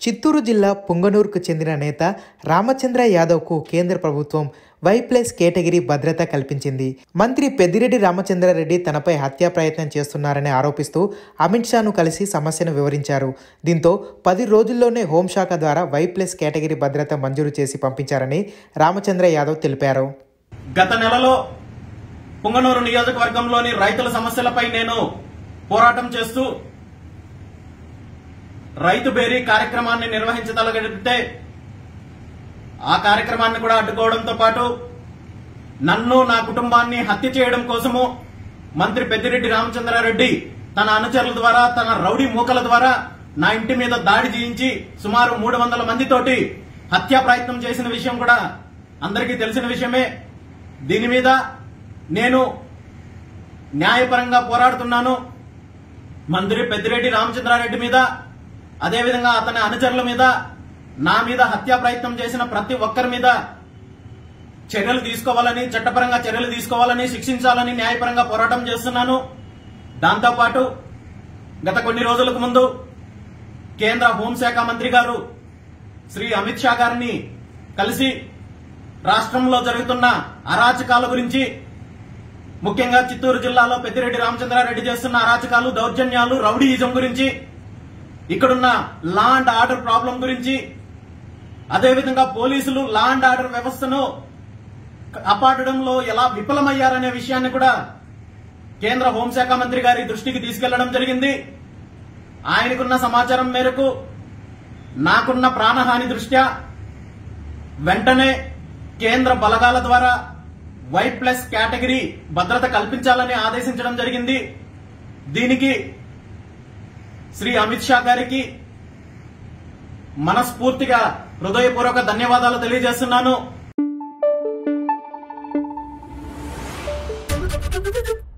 చిత్తూరు జిల్లా పుంగనూరుకు చెందిన నేత రామచంద్ర యాదవ్కు కేంద్ర ప్రభుత్వం వై ప్లస్ కేటగిరీ భద్రత కల్పించింది మంత్రి పెద్దిరెడ్డి రామచంద్రారెడ్డి తనపై హత్యా ప్రయత్నం చేస్తున్నారని ఆరోపిస్తూ అమిత్ షాను కలిసి సమస్యను వివరించారు దీంతో పది రోజుల్లోనే హోంశాఖ ద్వారా వై ప్లస్ కేటగిరీ భద్రత మంజూరు చేసి పంపించారని రామచంద్ర యాదవ్ తెలిపారు గత నెలలో పుంగనూరు నియోజకవర్గంలోని రైతుల సమస్యలపై నేను పోరాటం చేస్తూ రైతు బేరీ కార్యక్రమాన్ని నిర్వహించదలగలిగితే ఆ కార్యక్రమాన్ని కూడా అడ్డుకోవడంతో పాటు నన్ను నా కుటుంబాన్ని హత్య చేయడం కోసము మంత్రి పెద్దిరెడ్డి రామచంద్రారెడ్డి తన అనుచరుల ద్వారా తన రౌడీ మూకల ద్వారా నా ఇంటి మీద దాడి చేయించి సుమారు మూడు వందల మందితోటి హత్యా ప్రయత్నం చేసిన విషయం కూడా అందరికీ తెలిసిన విషయమే దీని మీద నేను న్యాయపరంగా పోరాడుతున్నాను మంత్రి పెద్దిరెడ్డి రామచంద్రారెడ్డి మీద అదేవిధంగా అతని అనుచరుల మీద నా మీద హత్యా ప్రయత్నం చేసిన ప్రతి ఒక్కరి మీద చర్యలు తీసుకోవాలని చట్టపరంగా చర్యలు తీసుకోవాలని శిక్షించాలని న్యాయపరంగా పోరాటం చేస్తున్నాను దాంతోపాటు గత కొన్ని రోజులకు ముందు కేంద్ర హోంశాఖ మంత్రి గారు శ్రీ అమిత్ షా గారిని కలిసి రాష్ట్రంలో జరుగుతున్న అరాచకాల గురించి ముఖ్యంగా చిత్తూరు జిల్లాలో పెద్దిరెడ్డి రామచంద్రారెడ్డి చేస్తున్న అరాచకాలు దౌర్జన్యాలు రౌడీయిజం గురించి ఇక్కడున్న లా అండ్ ఆర్డర్ ప్రాబ్లం గురించి అదేవిధంగా పోలీసులు లా అండ్ ఆర్డర్ వ్యవస్థను కాపాడడంలో ఎలా విఫలమయ్యారనే విషయాన్ని కూడా కేంద్ర హోంశాఖ మంత్రి గారి దృష్టికి తీసుకెళ్లడం జరిగింది ఆయనకున్న సమాచారం మేరకు నాకున్న ప్రాణహాని దృష్ట్యా వెంటనే కేంద్ర బలగాల ద్వారా వై ప్లస్ కేటగిరీ భద్రత కల్పించాలని ఆదేశించడం జరిగింది దీనికి శ్రీ అమిత్ షా గారికి మనస్ఫూర్తిగా హృదయపూర్వక ధన్యవాదాలు తెలియజేస్తున్నాను